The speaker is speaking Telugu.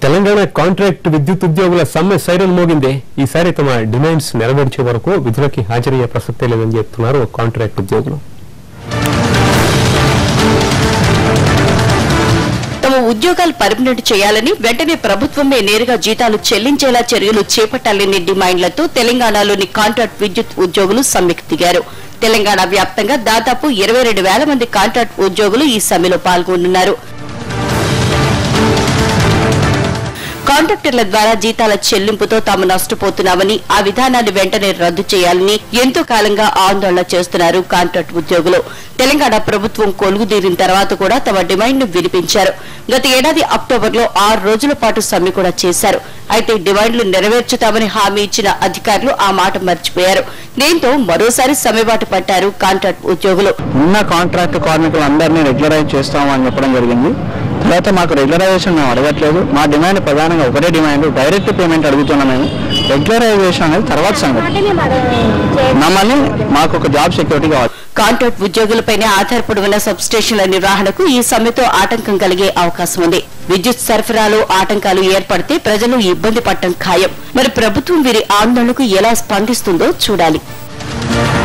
తెలంగాణ కాంట్రాక్ట్ విద్యుత్ ఉద్యోగుల సమ్మె సైరన్ మోగిందే ఈసారి తమ డిమాండ్స్ నెరవేర్చే వరకు విధులకి హాజరయ్యే ప్రసక్తే లేదని చెప్తున్నారు కాంట్రాక్ట్ ఉద్యోగులు తమ ఉద్యోగాలు పర్మనెంట్ చేయాలని వెంటనే ప్రభుత్వమే నేరుగా జీతాలు చెల్లించేలా చర్యలు చేపట్టాలని డిమాండ్లతో తెలంగాణలోని కాంట్రాక్ట్ విద్యుత్ ఉద్యోగులు సమ్మెకు దిగారు తెలంగాణ వ్యాప్తంగా దాదాపు ఇరవై రెండు వేల మంది కాంట్రాక్ట్ ఉద్యోగులు ఈ సమ్మెలో పాల్గొనున్నారు కాంట్రాక్టర్ల ద్వారా జీతాల చెల్లింపుతో తాము నష్టపోతున్నామని ఆ విధానాన్ని వెంటనే రద్దు చేయాలని ఎంతో కాలంగా ఆందోళన చేస్తున్నారు కాంట్రాక్ట్ ఉద్యోగులు తెలంగాణ ప్రభుత్వం కొలువుదీరిన తర్వాత కూడా తమ డిమాండ్ ను వినిపించారు గత ఏడాది అక్టోబర్ లో ఆరు రోజుల పాటు సమ్మె కూడా చేశారు అయితే డిమాండ్లు నెరవేర్చుతామని హామీ ఇచ్చిన అధికారులు ఆ మాట మర్చిపోయారు దీంతో మరోసారి సమ్మెబాటు పట్టారు కాంట్రాక్ట్ ఉద్యోగులు ఉన్న కాంట్రాక్ట్ కార్మికులు అందరినీ రెగ్యులరైజ్ చేస్తామని చెప్పడం జరిగింది తర్వాత మాకు రెగ్యులరైజేషన్ మేము అడగట్లేదు మా డిమాండ్ ప్రధానంగా ఒకటే డిమాండ్ డైరెక్ట్ పేమెంట్ అడుగుతున్నాం మేము రెగ్యులరైజేషన్ అనేది తర్వాత సంగతి మమ్మల్ని మాకు ఒక జాబ్ సెక్యూరిటీ కావాలి కాంట్రాక్ట్ ఉద్యోగులపైనే ఆధారపడి ఉన్న సబ్ స్టేషన్ల నిర్వహణకు ఈ సమ్మెతో ఆటంకం కలిగే అవకాశం ఉంది విద్యుత్ సరఫరాలో ఆటంకాలు ఏర్పడితే ప్రజలు ఇబ్బంది పడటం ఖాయం మరి ప్రభుత్వం వీరి ఆందోళనకు ఎలా స్పందిస్తుందో చూడాలి